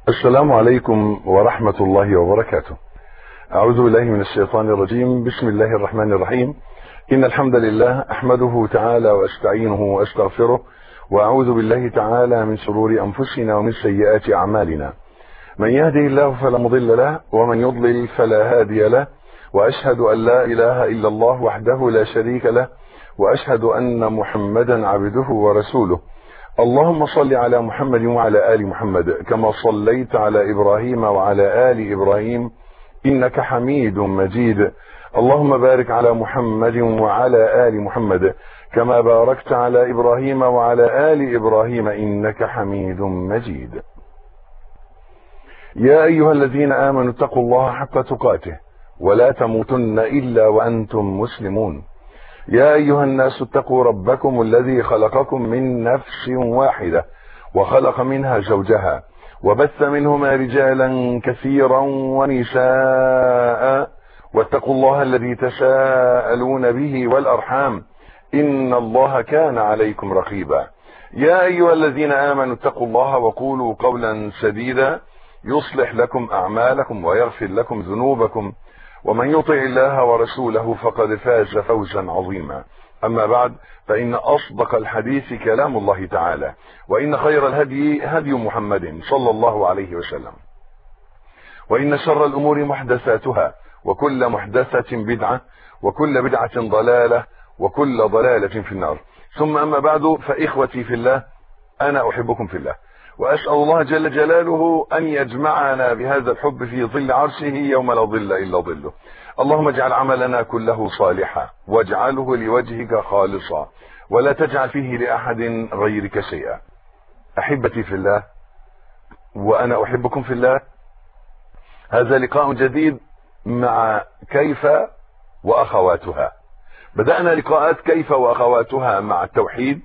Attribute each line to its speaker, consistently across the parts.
Speaker 1: السلام عليكم ورحمة الله وبركاته أعوذ بالله من الشيطان الرجيم بسم الله الرحمن الرحيم إن الحمد لله أحمده تعالى وأستعينه وأستغفره وأعوذ بالله تعالى من شرور أنفسنا ومن سيئات أعمالنا من يهده الله فلا مضل له ومن يضلل فلا هادي له وأشهد أن لا إله إلا الله وحده لا شريك له وأشهد أن محمدا عبده ورسوله اللهم صل على محمد وعلى آل محمد كما صليت على إبراهيم وعلى آل إبراهيم إنك حميد مجيد اللهم بارك على محمد وعلى آل محمد كما باركت على إبراهيم وعلى آل إبراهيم إنك حميد مجيد يا أيها الذين آمنوا اتقوا الله حق تقاته ولا تموتن إلا وأنتم مسلمون يا أيها الناس اتقوا ربكم الذي خلقكم من نفس واحدة وخلق منها زوجها وبث منهما رجالا كثيرا ونساء واتقوا الله الذي تساءلون به والأرحام إن الله كان عليكم رقيبا يا أيها الذين آمنوا اتقوا الله وقولوا قولا سديدا يصلح لكم أعمالكم ويغفر لكم ذنوبكم ومن يطع الله ورسوله فقد فاز فوزا عظيما أما بعد فإن أصدق الحديث كلام الله تعالى وإن خير الهدي هدي محمد صلى الله عليه وسلم وإن شر الأمور محدثاتها وكل محدثة بدعة وكل بدعة ضلالة وكل ضلالة في النار ثم أما بعد فإخوتي في الله أنا أحبكم في الله وأسأل الله جل جلاله أن يجمعنا بهذا الحب في ظل عرشه يوم لا ظل إلا ظله اللهم اجعل عملنا كله صالحا واجعله لوجهك خالصا ولا تجعل فيه لأحد غيرك شيئا أحبتي في الله وأنا أحبكم في الله هذا لقاء جديد مع كيف وأخواتها بدأنا لقاءات كيف وأخواتها مع التوحيد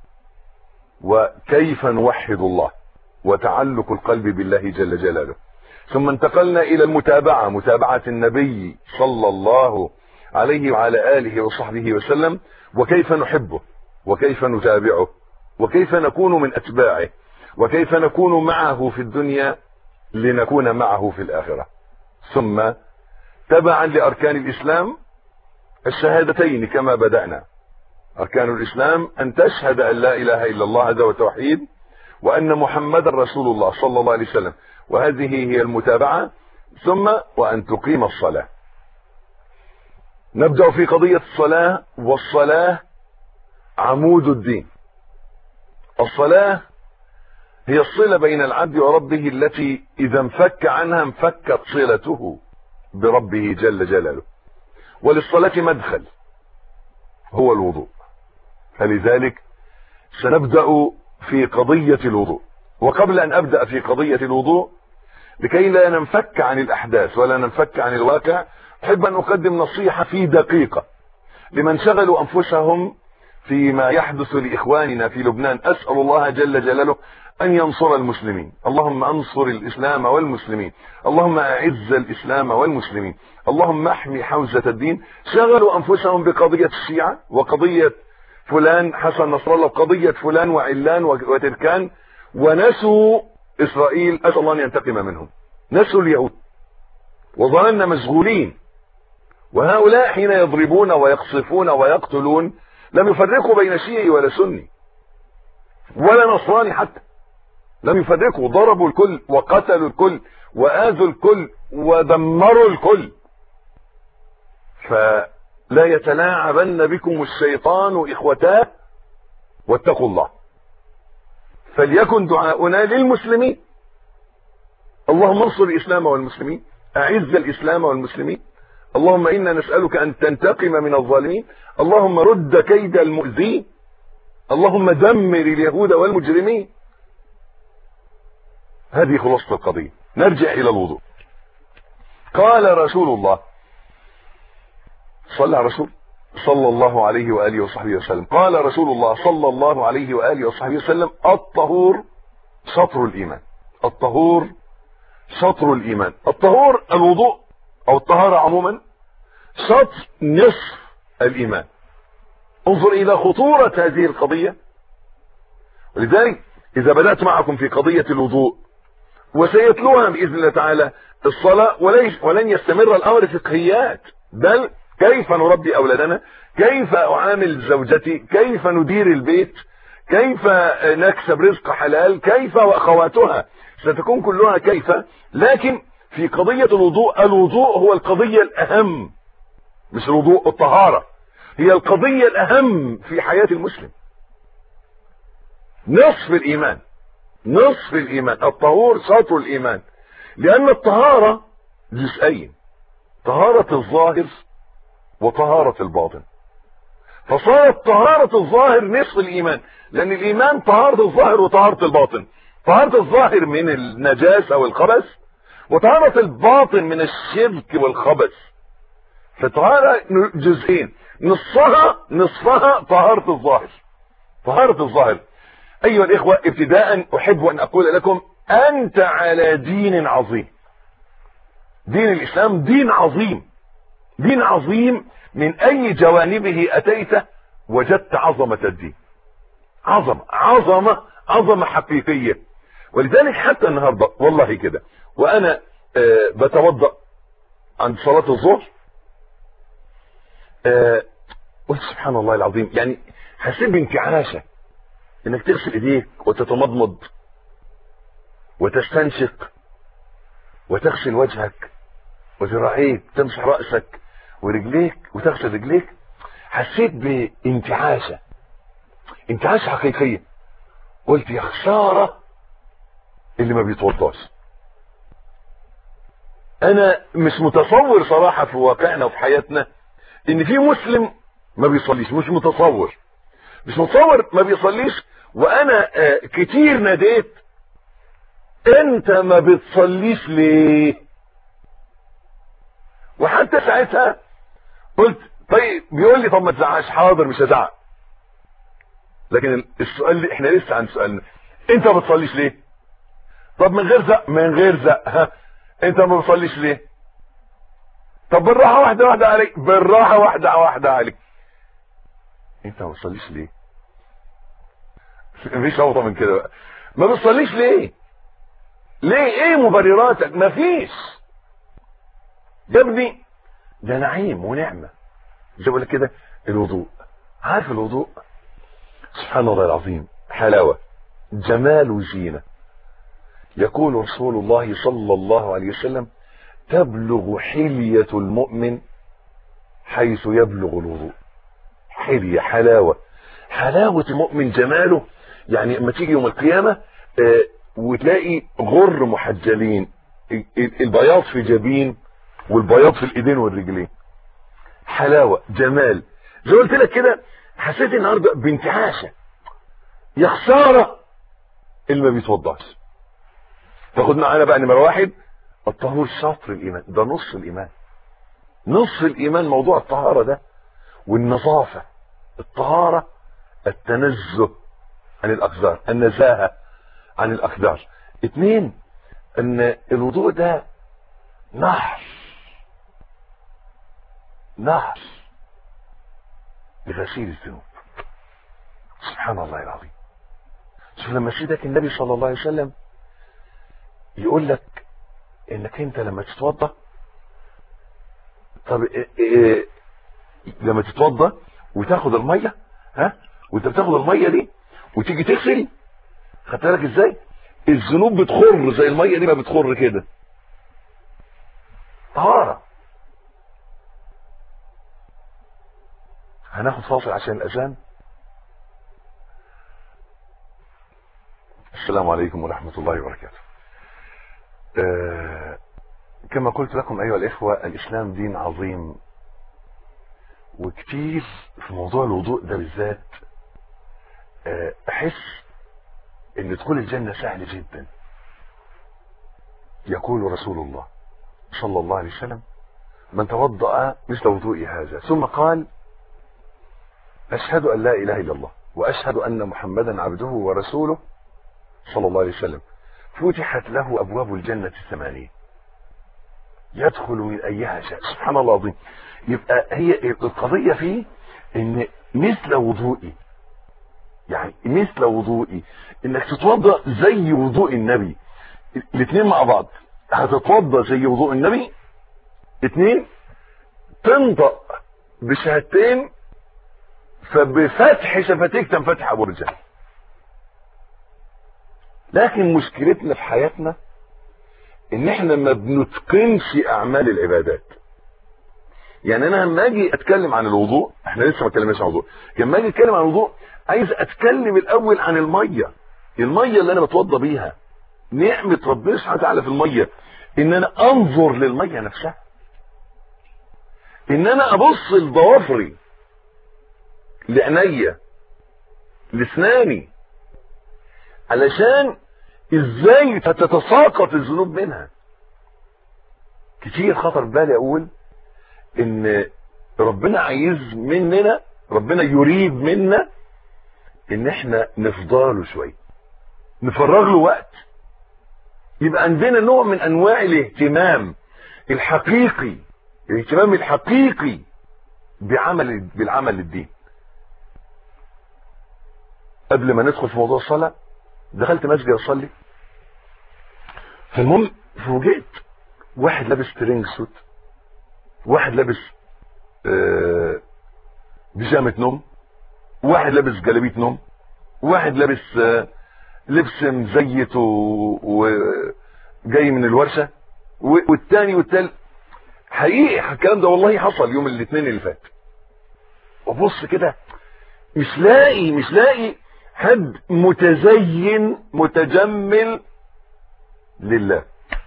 Speaker 1: وكيف نوحد الله وتعلق القلب بالله جل جلاله ثم انتقلنا الى المتابعة متابعة النبي صلى الله عليه وعلى آله وصحبه وسلم وكيف نحبه وكيف نتابعه وكيف نكون من أتباعه وكيف نكون معه في الدنيا لنكون معه في الآخرة ثم تبعا لأركان الإسلام الشهادتين كما بدأنا أركان الإسلام أن تشهد أن لا إله إلا الله هذا وتوحيد وأن محمد رسول الله صلى الله عليه وسلم وهذه هي المتابعة ثم وأن تقيم الصلاة نبدأ في قضية الصلاة والصلاة عمود الدين الصلاة هي الصلة بين العبد وربه التي إذا انفك عنها انفكت صلته بربه جل جلاله وللصلاة مدخل هو الوضوء فلذلك سنبدأ في قضية الوضوء وقبل أن أبدأ في قضية الوضوء لكي لا ننفك عن الأحداث ولا ننفك عن الواقع أحب أن أقدم نصيحة في دقيقة لمن شغلوا أنفسهم فيما يحدث لإخواننا في لبنان أسأل الله جل جلاله أن ينصر المسلمين اللهم أنصر الإسلام والمسلمين اللهم أعز الإسلام والمسلمين اللهم احمي حوزة الدين شغلوا أنفسهم بقضية الشيعة وقضية فلان حسن نصر الله وقضية فلان وعلان وتركان ونسوا إسرائيل أسأل الله أن ينتقم منهم نسوا اليهود وظننا مشغولين وهؤلاء حين يضربون ويقصفون ويقتلون لم يفرقوا بين شيعي ولا سني ولا نصراني حتى لم يفرقوا ضربوا الكل وقتلوا الكل وآذوا الكل ودمروا الكل فلا يتلاعبن بكم الشيطان إخوتاه واتقوا الله فليكن دعاؤنا للمسلمين اللهم انصر الإسلام والمسلمين أعز الإسلام والمسلمين اللهم إنا نسألك أن تنتقم من الظالمين اللهم رد كيد المؤذين اللهم دمر اليهود والمجرمين هذه خلاصة القضية نرجع إلى الوضوء قال رسول الله صلى على رسول صلى الله عليه وآله وصحبه وسلم قال رسول الله صلى الله عليه وآله وصحبه وسلم الطهور شطر الإيمان الطهور شطر الإيمان الطهور الوضوء أو الطهارة عموما شطر نصف الإيمان انظر إلى خطورة هذه القضية ولذلك إذا بدأت معكم في قضية الوضوء وسيتلوها باذن الله تعالى الصلاه وليس ولن يستمر الامر فقهيات بل كيف نربي اولادنا كيف اعامل زوجتي كيف ندير البيت كيف نكسب رزق حلال كيف واخواتها ستكون كلها كيف لكن في قضية الوضوء الوضوء هو القضية الاهم مش الوضوء الطهارة هي القضية الاهم في حياة المسلم نصف الايمان نصف الايمان الطهور شطر الايمان لان الطهارة جزئين طهارة الظاهر وطهارة الباطن فصارت طهارة الظاهر نصف الايمان لان الايمان طهارة الظاهر وطهارة الباطن طهارة الظاهر من النجاسة والخبث وطهارة الباطن من الشرك والخبث فطهارة جزئين نصفها نصفها طهارة الظاهر طهارة الظاهر ايها الاخوة ابتداء احب ان اقول لكم انت على دين عظيم دين الاسلام دين عظيم دين عظيم من اي جوانبه اتيت وجدت عظمة الدين عظمة عظمة عظمة حقيقية ولذلك حتى النهاردة والله كده وانا آه بتوضأ عند صلاة الظهر آه قلت سبحان الله العظيم يعني حسيت بانتعاشة انك تغسل ايديك وتتمضمض وتستنشق وتغسل وجهك وذراعيك تمسح رأسك ورجليك وتغسل رجليك حسيت بانتعاشة انتعاشة حقيقية قلت يا خسارة اللي ما بيتوضاش انا مش متصور صراحة في واقعنا وفي حياتنا ان في مسلم ما بيصليش مش متصور مش متصور ما بيصليش وانا آه كتير ناديت انت ما بتصليش ليه وحتى ساعتها قلت طيب بيقول لي طب ما تزعقش حاضر مش هزعق لكن السؤال اللي احنا لسه عن سؤالنا انت ما بتصليش ليه طب من غير زق من غير زق ها انت ما بتصليش ليه طب بالراحه واحده واحده عليك بالراحه واحده واحده عليك انت ما بتصليش ليه مفيش اوطى من كده بقى ما بتصليش ليه ليه ايه مبرراتك مفيش يا ابني ده نعيم ونعمه زي بقول لك كده الوضوء عارف الوضوء سبحان الله العظيم حلاوه جمال وزينه يقول رسول الله صلى الله عليه وسلم تبلغ حلية المؤمن حيث يبلغ الوضوء حلية حلاوة حلاوة المؤمن جماله يعني اما تيجي يوم القيامة آه وتلاقي غر محجلين البياض في جبين والبياض في الايدين والرجلين حلاوة جمال زي قلت لك كده حسيت النهارده بانتعاشة يا خسارة اللي ما بيتوضاش تاخد معانا بقى نمرة واحد الطهور شطر الايمان ده نص الايمان نص الايمان موضوع الطهارة ده والنظافة الطهارة التنزه عن الاقدار النزاهة عن الاقدار اتنين ان الوضوء ده نهر نهر لغسيل الذنوب سبحان الله العظيم شوف لما سيدك النبي صلى الله عليه وسلم يقول لك انك انت لما تتوضا طب إيه إيه لما تتوضا وتاخد الميه ها وانت بتاخد الميه دي وتيجي تغسل خدت بالك ازاي الذنوب بتخر زي الميه دي ما بتخر كده طهاره هناخد فاصل عشان الاذان السلام عليكم ورحمه الله وبركاته آه كما قلت لكم ايها الاخوة الاسلام دين عظيم وكتير في موضوع الوضوء ده بالذات آه احس ان دخول الجنة سهل جدا يقول رسول الله صلى الله عليه وسلم من توضأ مثل وضوئي هذا ثم قال اشهد ان لا اله الا الله واشهد ان محمدا عبده ورسوله صلى الله عليه وسلم فتحت له ابواب الجنة الثمانية يدخل من ايها شاء سبحان الله العظيم يبقى هي القضية فيه ان مثل وضوئي يعني مثل وضوئي انك تتوضا زي وضوء النبي الاثنين مع بعض هتتوضى زي وضوء النبي اثنين تنطق بشهادتين فبفتح شفتيك تنفتح ابو الجنه لكن مشكلتنا في حياتنا ان احنا ما بنتقنش اعمال العبادات يعني انا لما اجي اتكلم عن الوضوء احنا لسه ما اتكلمناش عن الوضوء لما اجي اتكلم عن الوضوء عايز اتكلم الاول عن الميه الميه اللي انا بتوضى بيها نعمه ربنا سبحانه وتعالى في الميه ان انا انظر للميه نفسها ان انا ابص لضوافري لعينيا لاسناني علشان ازاي تتساقط الذنوب منها كتير خطر بالي اقول ان ربنا عايز مننا ربنا يريد منا ان احنا نفضله شويه نفرغ له وقت يبقى عندنا نوع من انواع الاهتمام الحقيقي الاهتمام الحقيقي بعمل بالعمل للدين قبل ما ندخل في موضوع الصلاه دخلت مسجد اصلي فالمهم فوجئت واحد لابس ترينج سوت واحد لابس آه بيجامه نوم واحد لابس جلابيه نوم واحد لابس آه لبس مزيت وجاي من الورشه والتاني والتالت حقيقي الكلام ده والله حصل يوم الاثنين اللي فات وبص كده مش لاقي مش لاقي حد متزين متجمل لله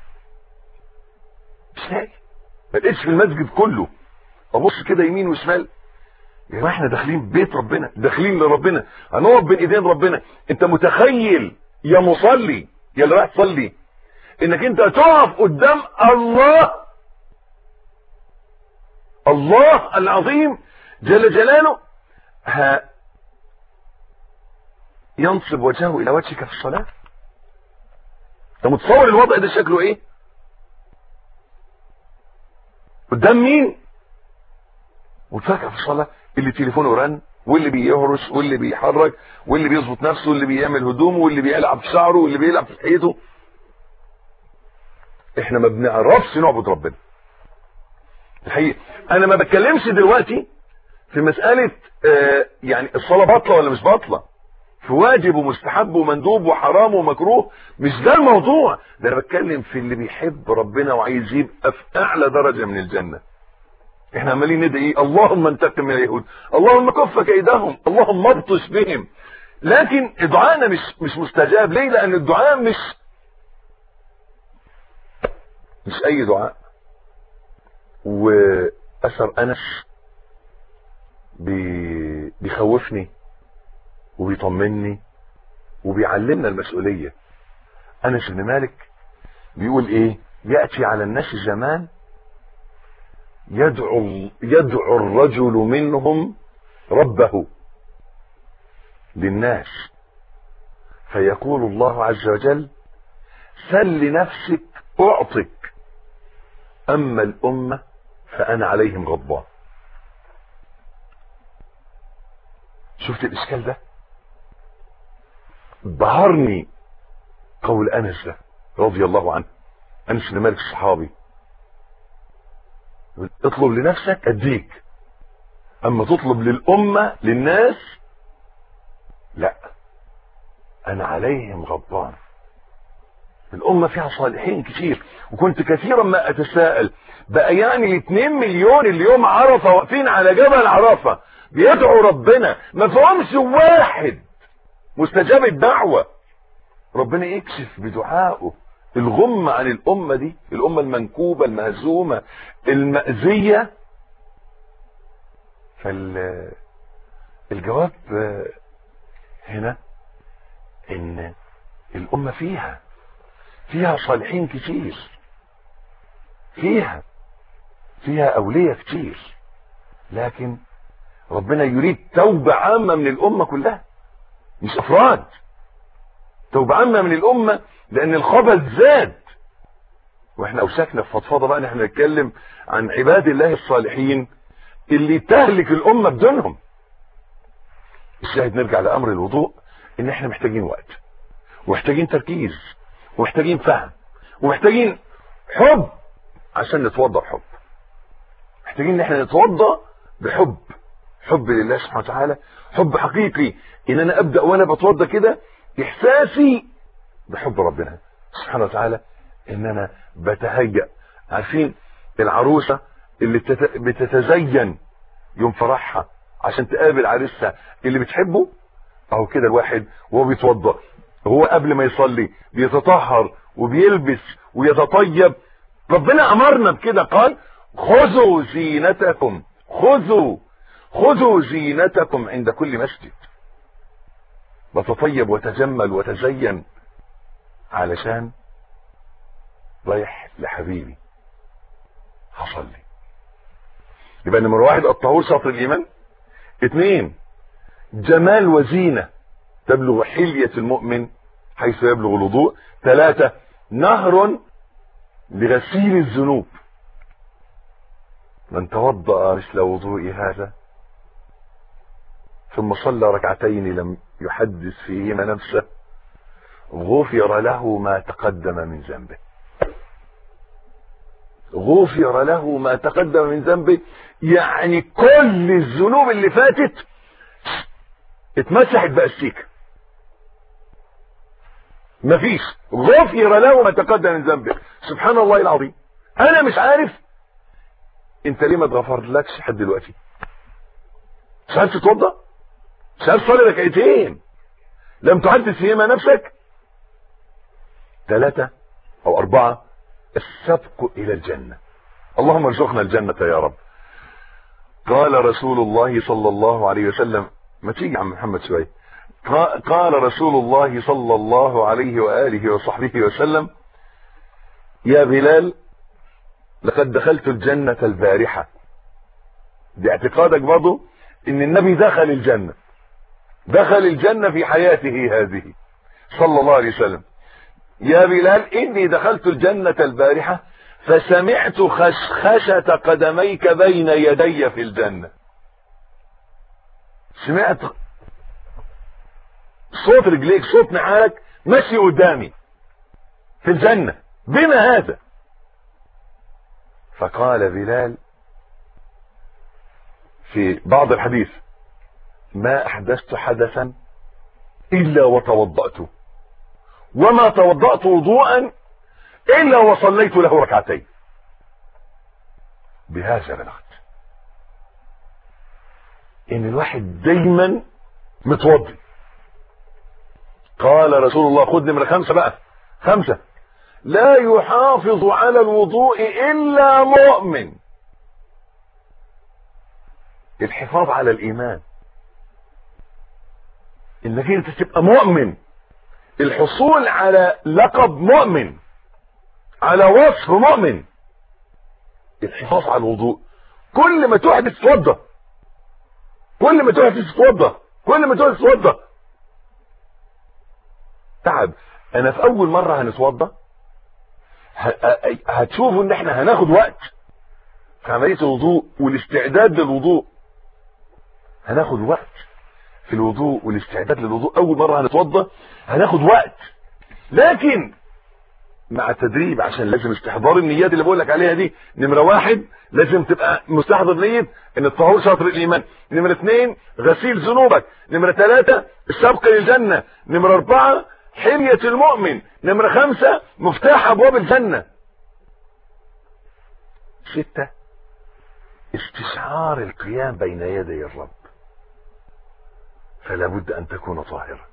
Speaker 1: مش لاقي ما لقيتش في المسجد كله ابص كده يمين وشمال يا جماعه احنا داخلين بيت ربنا داخلين لربنا هنقف بين ايدين ربنا انت متخيل يا مصلي يا اللي رايح تصلي انك انت هتقف قدام الله الله العظيم جل جلاله ها ينصب وجهه الى وجهك في الصلاه انت متصور الوضع ده شكله ايه قدام مين وتفاجئ في الصلاه اللي تليفونه رن واللي بيهرش واللي بيحرك واللي بيظبط نفسه واللي بيعمل هدومه واللي بيلعب في شعره واللي بيلعب في حيته احنا ما بنعرفش نعبد ربنا الحقيقه انا ما بتكلمش دلوقتي في مساله آه يعني الصلاه باطله ولا مش باطله في واجب ومستحب ومندوب وحرام ومكروه مش ده الموضوع ده انا بتكلم في اللي بيحب ربنا وعايز يبقى في اعلى درجه من الجنه احنا عمالين ندعي ايه اللهم انتقم من اليهود اللهم كف كيدهم اللهم ابطش بهم لكن دعائنا مش مش مستجاب ليه لان الدعاء مش مش اي دعاء واثر انس بي... بيخوفني وبيطمني وبيعلمنا المسؤولية انس بن مالك بيقول ايه يأتي على الناس زمان يدعو يدعو الرجل منهم ربه للناس فيقول الله عز وجل سل لنفسك اعطك اما الامه فانا عليهم غضبان شفت الاشكال ده بهرني قول انس ده رضي الله عنه انس بن مالك الصحابي اطلب لنفسك اديك اما تطلب للامه للناس لا انا عليهم غضبان الامه فيها صالحين كتير وكنت كثيرا ما اتساءل بقى يعني الاثنين مليون اليوم عرفه واقفين على جبل عرفه بيدعوا ربنا ما فيهمش واحد مستجاب الدعوه ربنا يكشف بدعائه الغمة عن الأمة دي الأمة المنكوبة المهزومة المأذية فالجواب هنا إن الأمة فيها فيها صالحين كتير فيها فيها أولية كتير لكن ربنا يريد توبة عامة من الأمة كلها مش أفراد توبة عامة من الأمة لأن الخبث زاد واحنا أوشكنا في فضفضة بقى احنا نتكلم عن عباد الله الصالحين اللي تهلك الأمة بدونهم الشاهد نرجع لأمر الوضوء إن احنا محتاجين وقت ومحتاجين تركيز ومحتاجين فهم ومحتاجين حب عشان نتوضا بحب محتاجين ان احنا نتوضا بحب حب لله سبحانه وتعالى حب حقيقي ان انا ابدا وانا بتوضا كده احساسي بحب ربنا سبحانه وتعالى ان انا بتهيأ عارفين العروسه اللي بتت- بتتزين يوم فرحها عشان تقابل عريسها اللي بتحبه اهو كده الواحد وهو بيتوضا هو قبل ما يصلي بيتطهر وبيلبس ويتطيب ربنا امرنا بكده قال خذوا زينتكم خذوا خذوا زينتكم عند كل مسجد وتطيب وتجمل وتزين علشان رايح لحبيبي هصلي يبقى نمر واحد الطهور شطر الايمان اثنين جمال وزينه تبلغ حليه المؤمن حيث يبلغ الوضوء ثلاثه نهر لغسيل الذنوب من توضأ مثل وضوء هذا ثم صلى ركعتين لم يحدث فيهما نفسه غفر له ما تقدم من ذنبه غفر له ما تقدم من ذنبه يعني كل الذنوب اللي فاتت اتمسحت بأستيكه مفيش غفر له ما تقدم من ذنبه سبحان الله العظيم انا مش عارف انت ليه ما اتغفرلكش لحد دلوقتي مش عارف تتوضا مش عارف تصلي ركعتين لم تحدث فيهما نفسك ثلاثة او اربعة السبق الى الجنة اللهم ارزقنا الجنة يا رب قال رسول الله صلى الله عليه وسلم ما تيجي يا عم محمد شوية قا- قال رسول الله صلى الله عليه وآله وصحبه وسلم يا بلال لقد دخلت الجنة البارحة باعتقادك برضه ان النبي دخل الجنة دخل الجنة في حياته هذه صلى الله عليه وسلم يا بلال اني دخلت الجنة البارحة فسمعت خشخشة قدميك بين يدي في الجنة سمعت صوت رجليك صوت نعالك ماشي قدامي في الجنة بما هذا فقال بلال في بعض الحديث ما احدثت حدثا الا وتوضأت وما توضأت وضوءا الا وصليت له ركعتين بهذا بلغت ان الواحد دايما متوضي قال رسول الله خد نمرة خمسة بقى خمسة لا يحافظ على الوضوء الا مؤمن الحفاظ على الايمان انك انت تبقى مؤمن الحصول على لقب مؤمن على وصف مؤمن الحفاظ على الوضوء كل ما تحدث توضى كل ما تحدث توضى كل ما تحدث توضى تعب انا في اول مرة هنتوضى ه- هتشوفوا ان احنا هناخد وقت في عملية الوضوء والاستعداد للوضوء هناخد وقت في الوضوء والاستعداد للوضوء اول مرة هنتوضى هناخد وقت لكن مع التدريب عشان لازم استحضار النيات اللي بقول لك عليها دي نمرة واحد لازم تبقى مستحضر نية ان الطهور شاطر الايمان نمرة اثنين غسيل ذنوبك نمرة ثلاثة السبق للجنة نمرة اربعة حمية المؤمن نمرة خمسة مفتاح ابواب الجنة ستة استشعار القيام بين يدي الرب فلا بد ان تكون طاهرا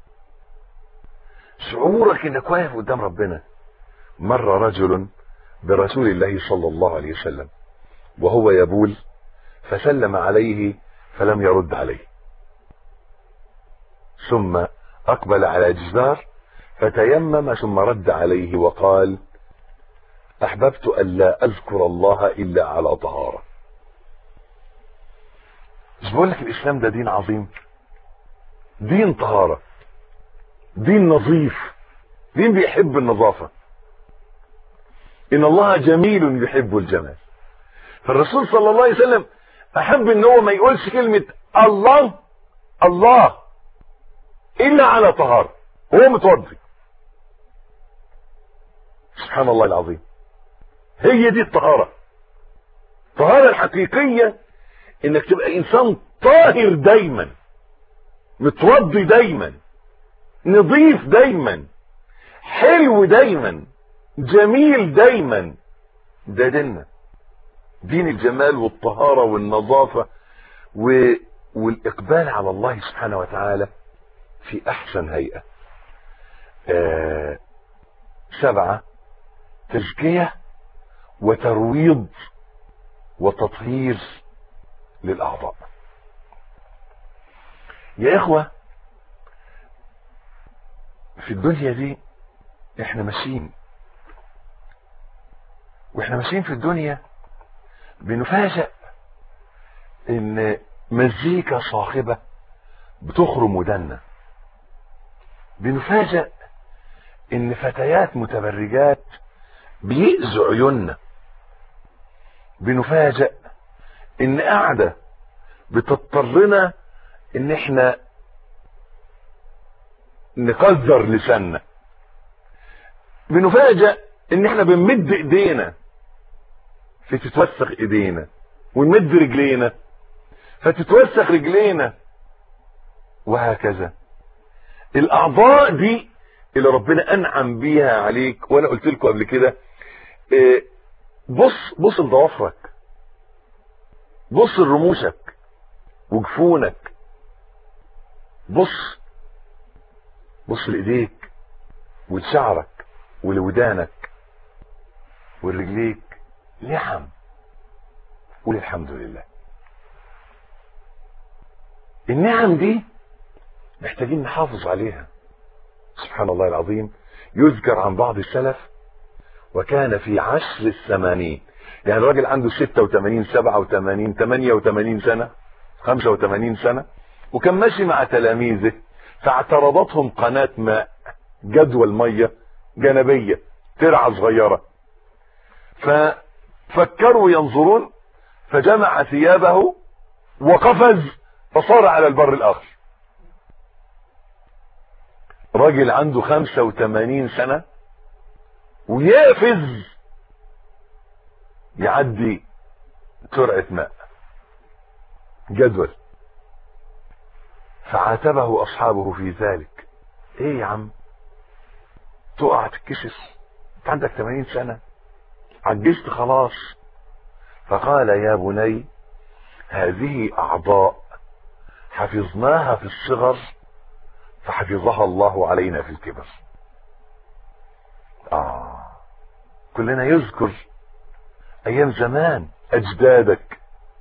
Speaker 1: شعورك انك واقف قدام ربنا مر رجل برسول الله صلى الله عليه وسلم وهو يبول فسلم عليه فلم يرد عليه ثم اقبل على جدار فتيمم ثم رد عليه وقال احببت الا اذكر الله الا على طهاره مش بقول لك الاسلام ده دين عظيم دين طهاره دين نظيف دين بيحب النظافه ان الله جميل يحب الجمال فالرسول صلى الله عليه وسلم احب ان هو ما يقولش كلمه الله الله الا على طهاره هو متوضي سبحان الله العظيم هي دي الطهارة الطهارة الحقيقية انك تبقى انسان طاهر دايما متوضي دايما نظيف دايما حلو دايما جميل دايما ده ديننا دين الجمال والطهارة والنظافة و... والإقبال على الله سبحانه وتعالى في أحسن هيئة آه سبعة تزكية وترويض وتطهير للأعضاء يا إخوة في الدنيا دي احنا ماشيين واحنا ماشيين في الدنيا بنفاجأ ان مزيكا صاخبة بتخرم ودنا بنفاجأ ان فتيات متبرجات بيأذوا عيوننا بنفاجأ ان قاعدة بتضطرنا ان احنا نقذر لساننا بنفاجأ ان احنا بنمد ايدينا فتتوسخ ايدينا ونمد رجلينا فتتوسخ رجلينا وهكذا الاعضاء دي اللي ربنا انعم بيها عليك وانا قلت لكم قبل كده إيه، بص بص لضوافرك بص لرموشك وجفونك بص بص لايديك ولشعرك ولودانك ولرجليك لحم قول الحمد لله النعم دي محتاجين نحافظ عليها سبحان الله العظيم يذكر عن بعض السلف وكان في عشر الثمانين يعني الراجل عنده 86 87 88 سنة 85 سنة وكان ماشي مع تلاميذه فاعترضتهم قناة ماء جدول مية جانبية ترعة صغيرة ففكروا ينظرون فجمع ثيابه وقفز فصار على البر الآخر راجل عنده 85 سنة ويقفز يعدي ترعة ماء جدول فعاتبه أصحابه في ذلك ايه يا عم تقع تتكسف انت عندك 80 سنة عجزت خلاص فقال يا بني هذه أعضاء حفظناها في الصغر فحفظها الله علينا في الكبر آه كلنا يذكر أيام زمان أجدادك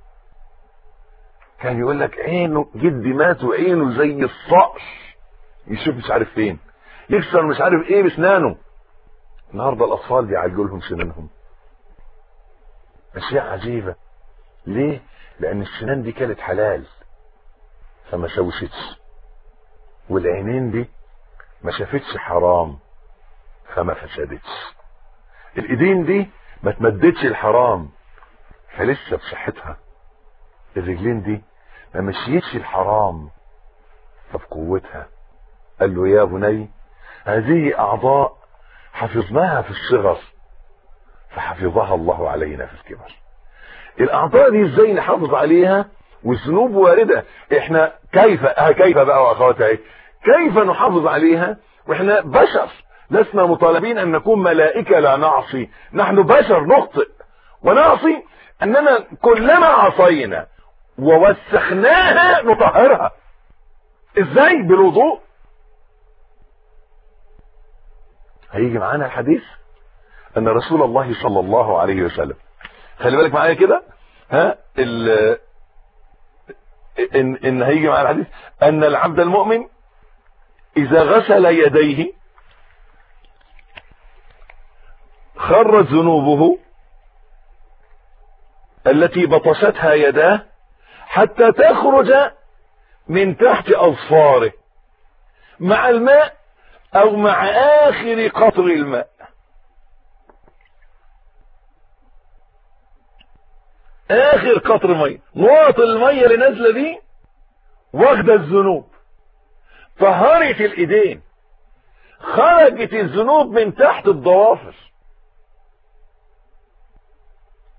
Speaker 1: كان يقول لك عينه جدي مات وعينه زي الصقر يشوف مش عارف فين يكسر مش عارف ايه بسنانه النهارده الاطفال بيعالجوا لهم سنانهم اشياء عجيبه ليه لان السنان دي كانت حلال فما سوستش والعينين دي ما شافتش حرام فما فسدتش الايدين دي ما تمدتش الحرام فلسه بصحتها الرجلين دي ما مشيتش الحرام فبقوتها قال له يا بني هذه اعضاء حفظناها في الصغر فحفظها الله علينا في الكبر الاعضاء دي ازاي نحافظ عليها والذنوب وارده احنا كيف اه كيف بقى واخواتها ايه كيف نحافظ عليها واحنا بشر لسنا مطالبين ان نكون ملائكه لا نعصي نحن بشر نخطئ ونعصي اننا كلما عصينا ووسخناها نطهرها ازاي بالوضوء هيجي معانا الحديث ان رسول الله صلى الله عليه وسلم خلي بالك معايا كده ها ال ان ان هيجي معانا الحديث ان العبد المؤمن اذا غسل يديه خرت ذنوبه التي بطشتها يداه حتى تخرج من تحت اظفاره مع الماء او مع اخر قطر الماء اخر قطر ميه نقط الميه اللي نازله دي واخده الذنوب طهرت الايدين خرجت الذنوب من تحت الضوافر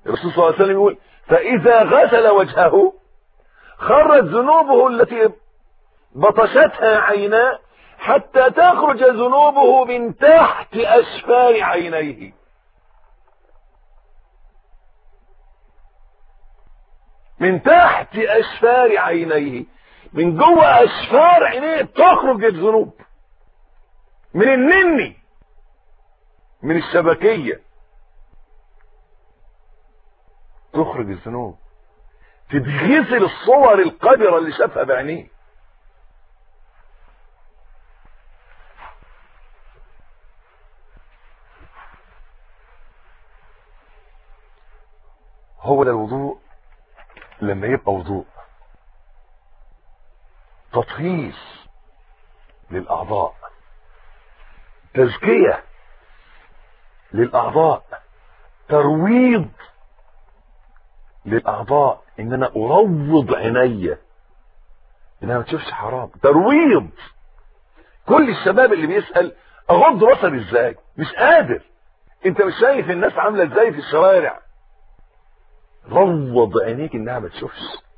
Speaker 1: الرسول صلى الله عليه وسلم يقول فإذا غسل وجهه خرت ذنوبه التي بطشتها عيناه حتى تخرج ذنوبه من تحت أشفار عينيه من تحت أشفار عينيه من جوه أشفار عينيه تخرج الذنوب من النني من الشبكية تخرج الذنوب تتغسل الصور القذرة اللي شافها بعينيه هو ده الوضوء لما يبقى وضوء تطهير للأعضاء تزكية للأعضاء ترويض للأعضاء إن أنا أروض عيني إنها ما تشوفش حرام ترويض كل الشباب اللي بيسأل أغض بصري إزاي مش قادر أنت مش شايف الناس عاملة إزاي في الشوارع روض عينيك إنها ما تشوفش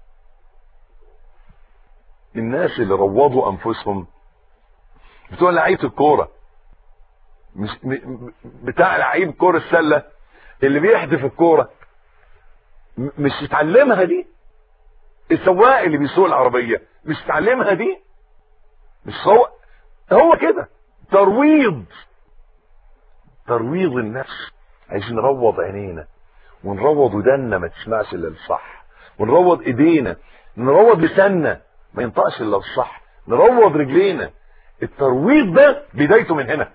Speaker 1: الناس اللي روضوا أنفسهم بتوع لعيبة الكورة مش م- بتاع لعيب كورة السلة اللي بيحدف الكورة م- مش يتعلمها دي السواق اللي بيسوق العربية مش يتعلمها دي مش هو هو كده ترويض ترويض النفس عايزين نروض عينينا ونروض ودنا ما تسمعش الا الصح ونروض ايدينا نروض لساننا ما ينطقش الا الصح نروض رجلينا الترويض ده بدايته من هنا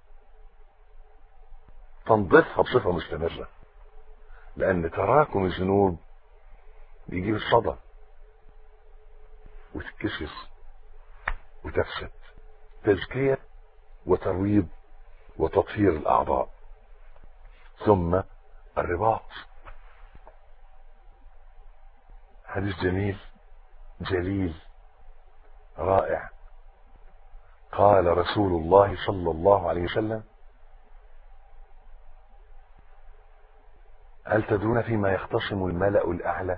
Speaker 1: تنظيفها بصفة مستمرة لأن تراكم الذنوب بيجيب الصدى وتتكسر وتفسد تزكية وترويض وتطهير الأعضاء ثم الرباط حديث جميل جليل رائع قال رسول الله صلى الله عليه وسلم هل تدرون فيما يختصم الملأ الأعلى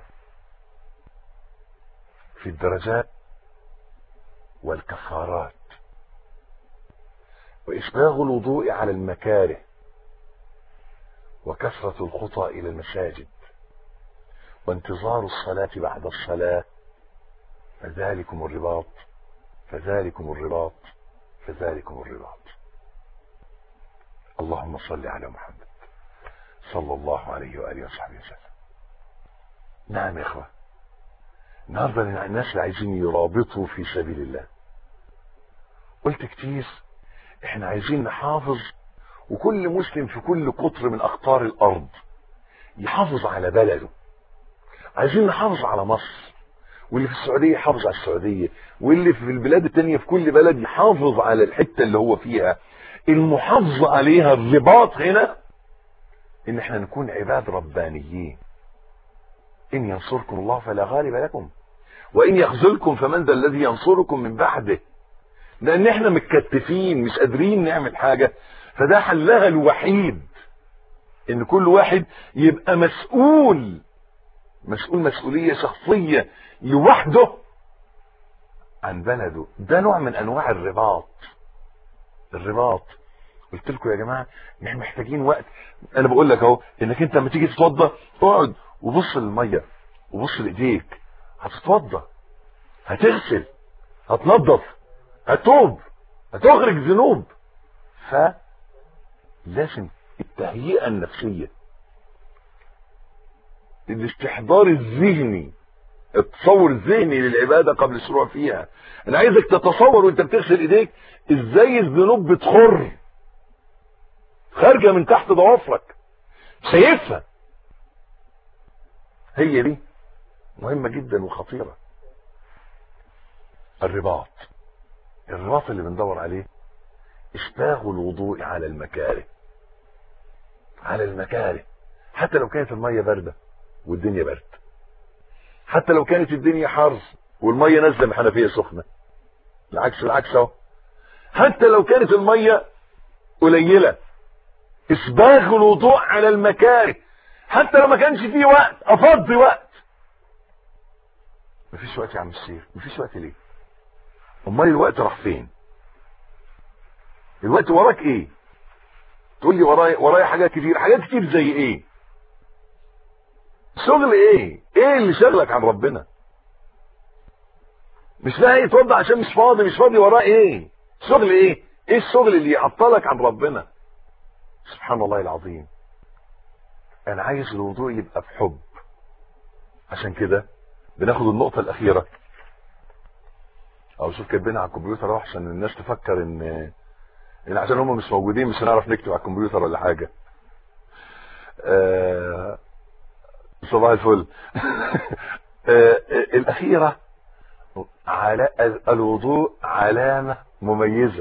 Speaker 1: في الدرجات والكفارات وإسباغ الوضوء على المكاره وكثرة الخطى إلى المساجد وانتظار الصلاة بعد الصلاة فذلكم الرباط فذلكم الرباط فذلكم الرباط اللهم صل على محمد صلى الله عليه وآله وصحبه وسلم نعم يا إخوة النهاردة الناس اللي عايزين يرابطوا في سبيل الله قلت كتير احنا عايزين نحافظ وكل مسلم في كل قطر من أقطار الأرض يحافظ على بلده عايزين نحافظ على مصر واللي في السعودية يحافظ على السعودية واللي في البلاد التانية في كل بلد يحافظ على الحتة اللي هو فيها المحافظة عليها الرباط هنا ان احنا نكون عباد ربانيين ان ينصركم الله فلا غالب لكم وان يخذلكم فمن ذا الذي ينصركم من بعده لان احنا متكتفين مش قادرين نعمل حاجة فده حلها الوحيد ان كل واحد يبقى مسؤول مسؤول مسؤولية شخصية لوحده عن بلده ده نوع من انواع الرباط الرباط قلت لكم يا جماعه ان احنا محتاجين وقت انا بقول لك اهو انك انت لما تيجي تتوضى اقعد وبص للميه وبص لايديك هتتوضى هتغسل هتنظف هتوب هتخرج ذنوب فلازم التهيئه النفسيه الاستحضار الذهني التصور الذهني للعباده قبل الشروع فيها انا عايزك تتصور وانت بتغسل ايديك ازاي الذنوب بتخر خارجه من تحت ضوافرك شايفها هي دي مهمه جدا وخطيره الرباط الرباط اللي بندور عليه اسباغ الوضوء على المكاره على المكاره حتى لو كانت الميه بارده والدنيا برد حتى لو كانت الدنيا حر والميه نازله من حنفيه سخنه العكس العكس اهو حتى لو كانت الميه قليله اسباغ الوضوء على المكاره حتى لو ما كانش فيه وقت افضي وقت مفيش وقت يا عم الشيخ مفيش وقت ليه امال الوقت راح فين الوقت وراك ايه تقول لي ورايا ورايا حاجات كتير حاجات كتير زي ايه شغل ايه ايه اللي شغلك عن ربنا مش لاقي يتوضى عشان مش فاضي مش فاضي وراه ايه شغل ايه ايه الشغل اللي يعطلك عن ربنا سبحان الله العظيم انا عايز الوضوء يبقى بحب عشان كده بناخد النقطة الأخيرة أو شوف كاتبينها على الكمبيوتر اهو عشان الناس تفكر إن إن عشان هم مش موجودين مش هنعرف نكتب على الكمبيوتر ولا حاجة. آه صباح الفل. آه الأخيرة على الوضوء علامة مميزة.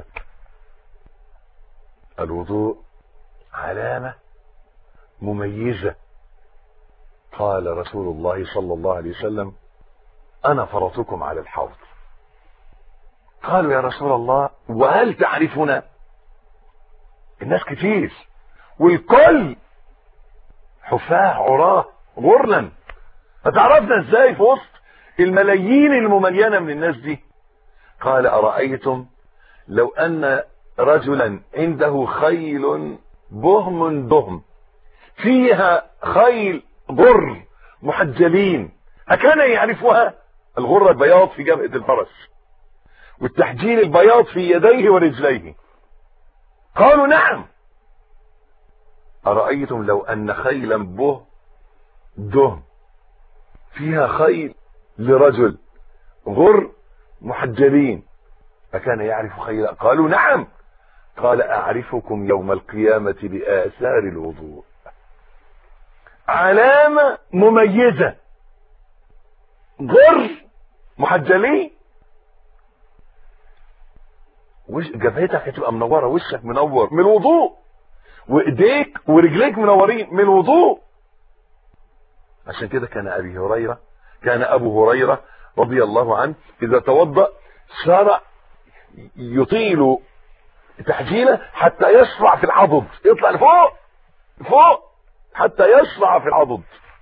Speaker 1: الوضوء علامة مميزة. قال رسول الله صلى الله عليه وسلم أنا فرطكم على الحوض قالوا يا رسول الله وهل تعرفنا الناس كتير والكل حفاة عراه غرلا فتعرفنا ازاي في وسط الملايين المملينة من الناس دي قال أرأيتم لو أن رجلا عنده خيل بهم دهم فيها خيل غر محجلين أكان يعرفها الغرة البياض في جبهة الفرس والتحجيل البياض في يديه ورجليه قالوا نعم أرأيتم لو أن خيلا به دهم فيها خيل لرجل غر محجلين أكان يعرف خيلا قالوا نعم قال أعرفكم يوم القيامة بآثار الوضوء علامة مميزة غر محجلين وش جبهتك هتبقى منورة وشك منور من الوضوء وايديك ورجليك منورين من الوضوء عشان كده كان ابي هريرة كان ابو هريرة رضي الله عنه اذا توضأ شرع يطيل تحجيله حتى يشرع في العضد يطلع لفوق فوق حتى يشرع في العضد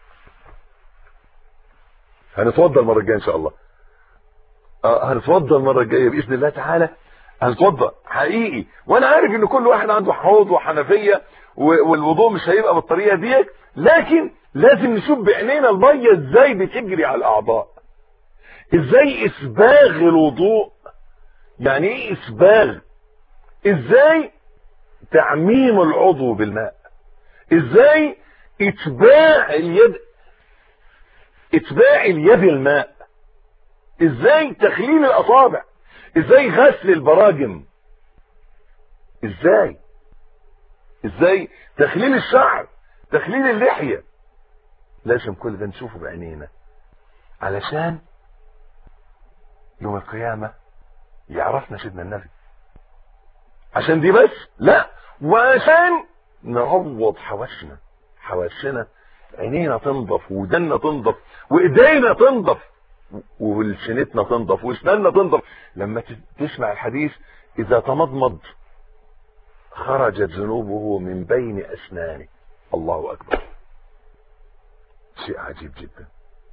Speaker 1: هنتوضى المرة الجاية ان شاء الله آه هنتوضى المرة الجاية بإذن الله تعالى هنتوضى حقيقي وانا عارف ان كل واحد عنده حوض وحنفية والوضوء مش هيبقى بالطريقة ديت لكن لازم نشوف بعينينا المية ازاي بتجري على الاعضاء ازاي اسباغ الوضوء يعني ايه اسباغ ازاي تعميم العضو بالماء ازاي اتباع اليد اتباع اليد الماء ازاي تخليل الاصابع ازاي غسل البراجم ازاي ازاي تخليل الشعر تخليل اللحية لازم كل ده نشوفه بعينينا علشان يوم القيامة يعرفنا سيدنا النبي عشان دي بس لا وعشان نعوض حواسنا حواسنا عينينا تنضف ودنا تنضف وايدينا تنضف ولسنتنا تنضف واسناننا تنضف لما تسمع الحديث اذا تمضمض خرجت ذنوبه من بين اسنانه الله اكبر شيء عجيب جدا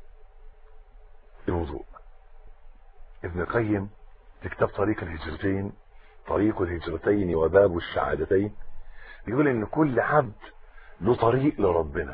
Speaker 1: الوضوء ابن القيم في كتاب طريق الهجرتين طريق الهجرتين وباب السعادتين بيقول ان كل عبد له طريق لربنا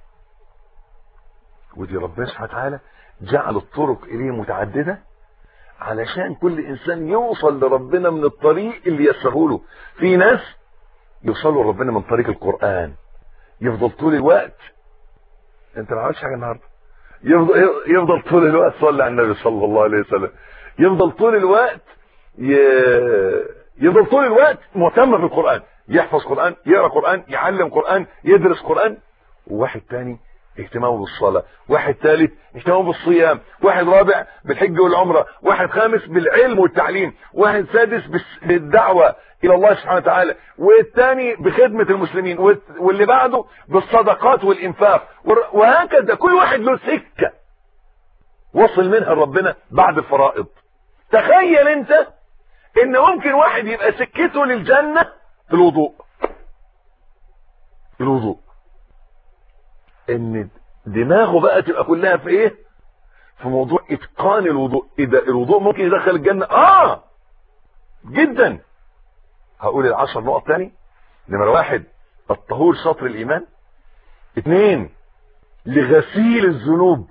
Speaker 1: ودي ربنا سبحانه وتعالى جعل الطرق اليه متعددة علشان كل انسان يوصل لربنا من الطريق اللي يسره له في ناس يوصلوا لربنا من طريق القرآن يفضل طول الوقت انت ما عملتش حاجة النهاردة يفضل, يفضل طول الوقت صلي على النبي صلى الله عليه وسلم يفضل طول الوقت ي... يفضل طول الوقت مهتم بالقرآن يحفظ قرآن يقرأ قرآن يعلم قرآن يدرس قرآن وواحد تاني اهتمامه بالصلاة واحد ثالث اهتمامه بالصيام واحد رابع بالحج والعمرة واحد خامس بالعلم والتعليم واحد سادس بالدعوة الى الله سبحانه وتعالى والثاني بخدمة المسلمين واللي بعده بالصدقات والانفاق وهكذا كل واحد له سكة وصل منها لربنا بعد الفرائض تخيل انت ان ممكن واحد يبقى سكته للجنة الوضوء الوضوء ان دماغه بقى تبقى كلها في ايه في موضوع اتقان الوضوء اذا الوضوء ممكن يدخل الجنة اه جدا هقول العشر نقط تاني نمرة واحد الطهور شطر الايمان اثنين لغسيل الذنوب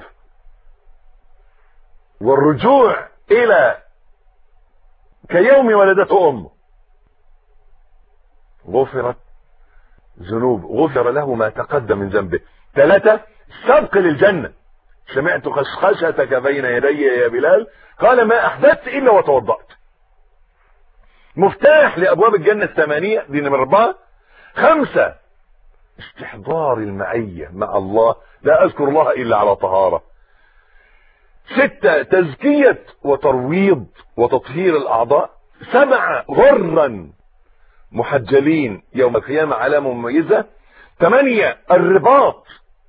Speaker 1: والرجوع الى كيوم ولدته امه غفرت ذنوب غفر له ما تقدم من ذنبه ثلاثة سبق للجنة سمعت خشخشتك بين يدي يا بلال قال ما احدثت الا وتوضأت مفتاح لابواب الجنة الثمانية دي نمرة اربعة خمسة استحضار المعية مع الله لا اذكر الله الا على طهارة ستة تزكية وترويض وتطهير الاعضاء سبعة غرا محجلين يوم القيامة علامة مميزة ثمانية الرباط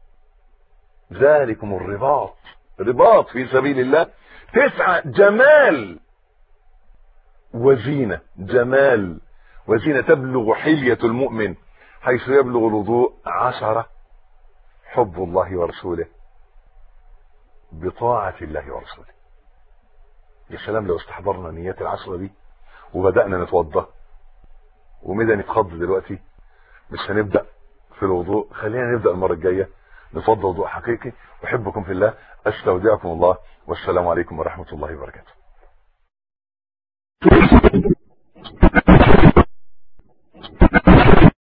Speaker 1: ذلكم الرباط رباط في سبيل الله تسعة جمال وزينة جمال وزينة تبلغ حلية المؤمن حيث يبلغ الوضوء عشرة حب الله ورسوله بطاعة الله ورسوله يا سلام لو استحضرنا نيات العشرة دي وبدأنا نتوضى ومدى نتخض دلوقتي مش هنبدأ في الوضوء خلينا نبدأ المرة الجاية نفضل وضوء حقيقي احبكم في الله استودعكم الله والسلام عليكم ورحمة الله وبركاته